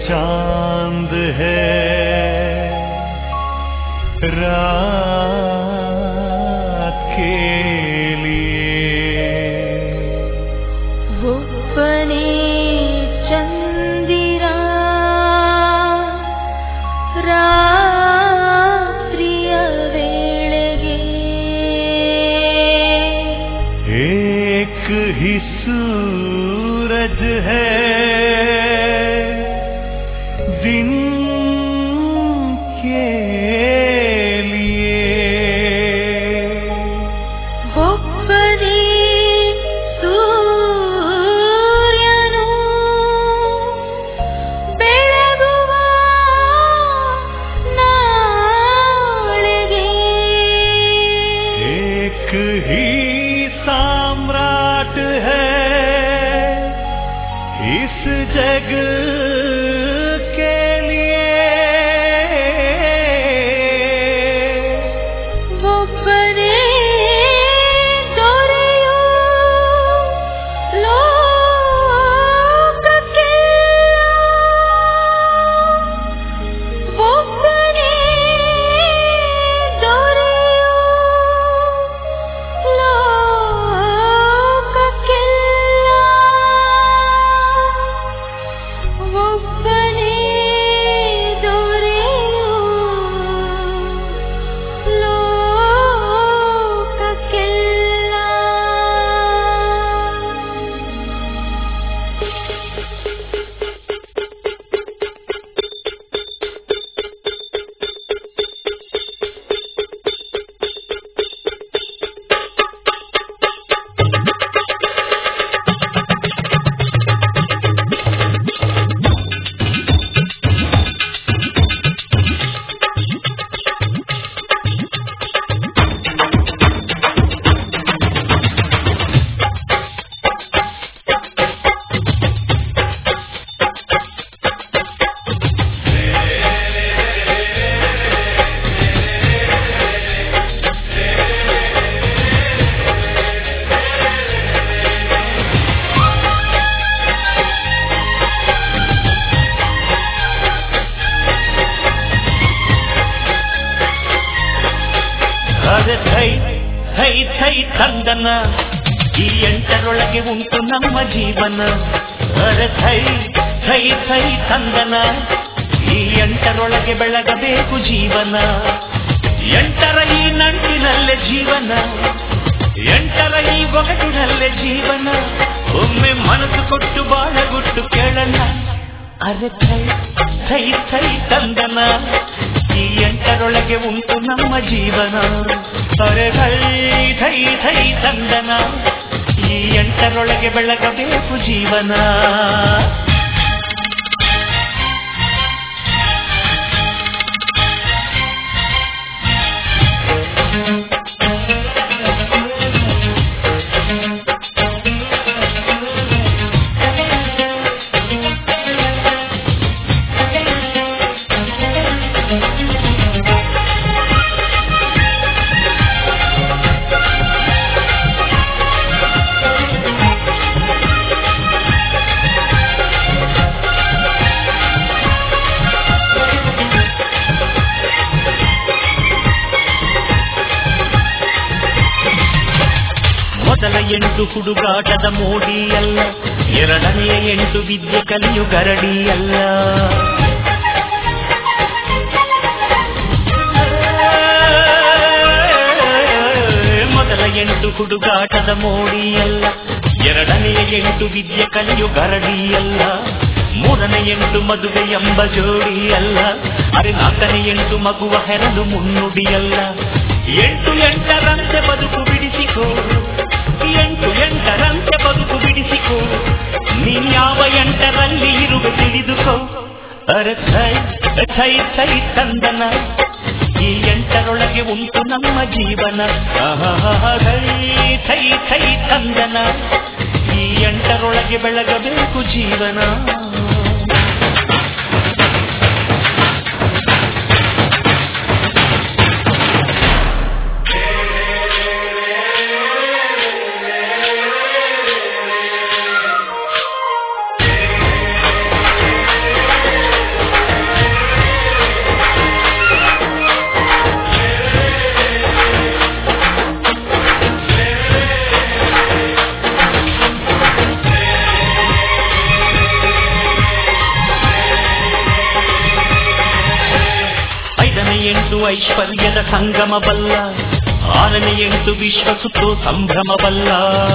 चांद है रात के लिए ಒಬ್ಬನೇ ಚಂದಿರ ರಾತ್ರಿಯ ವೇಳೆಗೆ एक ही सूरज है दिन के लिए ಒಬ್ಬನೇ ಸೂರ್ಯನು ಬೆಳಗುವ ನಾಳೆಗೆ एक ही सम्राट है इस जग के लिए ಒಬ್ಬನೇ ದೊರೆಯೋ ಲೋಕಕ್ಕೆ ಒಬ್ಬನೇ ದೊರೆಯೋ ಲೋಕಕ್ಕೆಲ್ಲ ಒಬ್ಬನೇ ದೊರೆಯೋ ಲೋಕಕ್ಕೆಲ್ಲ ಅರೆ ಥೈ ಥೈ ಥೈ ತಂದನ ಈ ಎಂಟರೊಳಗೆ ಉಂಟು ನಮ್ಮ ಜೀವನ ಅರೆ ಥೈ ಥೈ ಥೈ ತಂದನ ಈ ಎಂಟರೊಳಗೆ ಬೆಳಗಬೇಕು ಜೀವನ ಎಂಟರ ಈ ನಂಟಿನಲ್ಲೇ ಜೀವನ ಎಂಟರ ಈ ಒಗಟಿನಲ್ಲೇ ಜೀವನ ಒಮ್ಮೆ ಮನಸ್ಸು ಕೊಟ್ಟು ಬಾಳಗುಟ್ಟು ಕೇಳಲ್ಲ ಅರೆ ಥೈ ಥೈ ಥೈ ತಂದನ ಈ ಎಂಟರೊಳಗೆ ಉಂಟು ನಮ್ಮ ಜೀವನ ಅರೆ ಥೈ ಥೈ ಥೈ ತಂದನ ಈ ಎಂಟರೊಳಗೆ ಬೆಳಗಬೇಕು ಜೀವನ ಮೊದಲ ಎಂಟು ಹುಡುಗಾಟದ ಮೋಡಿ ಅಲ್ಲ ಎರಡನೆಯ ಎಂಟು ವಿದ್ಯೆ ಕಲಿಯು ಗರಡಿ ಅಲ್ಲ ಮೊದಲ ಎಂಟು ಹುಡುಗಾಟದ ಮೋಡಿ ಅಲ್ಲ ಎರಡನೆಯ ಎಂಟು ವಿದ್ಯೆ ಕಲಿಯು ಗರಡಿ ಅಲ್ಲ ಮೂರನೇ ಎಂಟು ಮದುವೆ ಎಂಬ ಜೋಡಿ ಅಲ್ಲ ಅರೆ ನಾಲ್ಕನೇ ಎಂಟು ಮಗುವ ಹೆರಲು ಮುನ್ನುಡಿಯಲ್ಲ ಎಂಟು ಎಂಟರಂತೆ ಬದುಕು ಬಿಡಿಸಿಕೋ ಎಂಟು ಎಂಟರಂತೆ ಬದುಕು ಬಿಡಿಸಿಕೋ ನೀನ್ ಯಾವ ಎಂಟರಲ್ಲಿ ಇರುವೆ ತಿಳಿದುಕೋ ಅರೆ ಥೈ ಥೈ ಥೈ ತಂದನ ಈ ಎಂಟರೊಳಗೆ ಉಂಟು ನಮ್ಮ ಜೀವನ ಆಹಾಹಾ, ಥೈ ಥೈ ಥೈ ತಂದನ ಈ ಎಂಟರೊಳಗೆ ಬೆಳಗಬೇಕು ಜೀವನ ಐಶ್ವರ್ಯದ ಸಂಗಮ ಬಲ್ಲ ಆರನೇ ಎಂಟು ವಿಶ್ವ ಸುತ್ತು ಸಂಭ್ರಮ ಬಲ್ಲ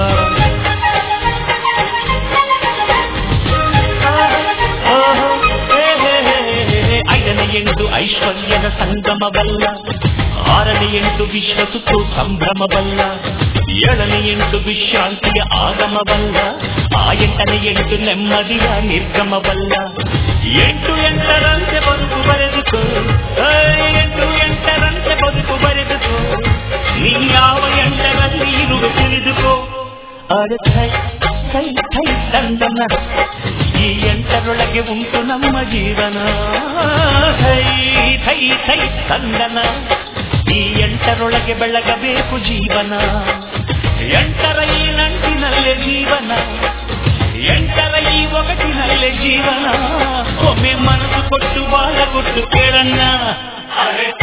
ಓಹೋ, ಹೇ, ಹೇ, ಹೇ, ಹೇ, ಹೇ. ಐದನೇ ಎಂಟು ಐಶ್ವರ್ಯದ ಸಂಗಮ ಬಲ್ಲ ಆರನೇ ಎಂಟು ವಿಶ್ವ ಸುತ್ತು ಸಂಭ್ರಮ ಬಲ್ಲ ಏಳನೇ ಎಂಟು ವಿಶ್ರಾಂತಿಯ ಆಗಮ ಬಲ್ಲ ಆ ಎಂಟನೇ ಎಂಟು ನೆಮ್ಮದಿಯ ನಿರ್ಗಮ ಬಲ್ಲ ಎಂಟು ಎಂಟರಂತೆ ಬದುಕು ಬರೆದುಕೋ ಏ, ಎಂಟು ಎಂಟರಂತೆ ಬದುಕು ಬರೆದುಕೋ ನೀ ಯಾವ ಎಂಟರಲ್ಲಿ ಇರುವೆ ತಿಳಿದುಕೋ ಅರೆ ಥೈ ಥೈ ಥೈ ತಂದನ ಈ ಎಂಟರೊಳಗೆ ಉಂಟು ನಮ್ಮ ಜೀವನ ಥೈ ಥೈ ಥೈ ತಂದನ ಈ ಎಂಟರೊಳಗೆ ಬೆಳಗಬೇಕು ಜೀವನ ಎಂಟರ ಈ ನಂಟಿನಲ್ಲೇ ಜೀವನ ಎಂಟರ ಈ ಒಗಟಿನಲ್ಲೇ ಜೀವನ ಒಮ್ಮೆ ಮನಸ್ಸು ಕೊಟ್ಟು ಬಾಳ ಕೊಟ್ಟು ಕೇಳಣ್ಣ ಅರೆ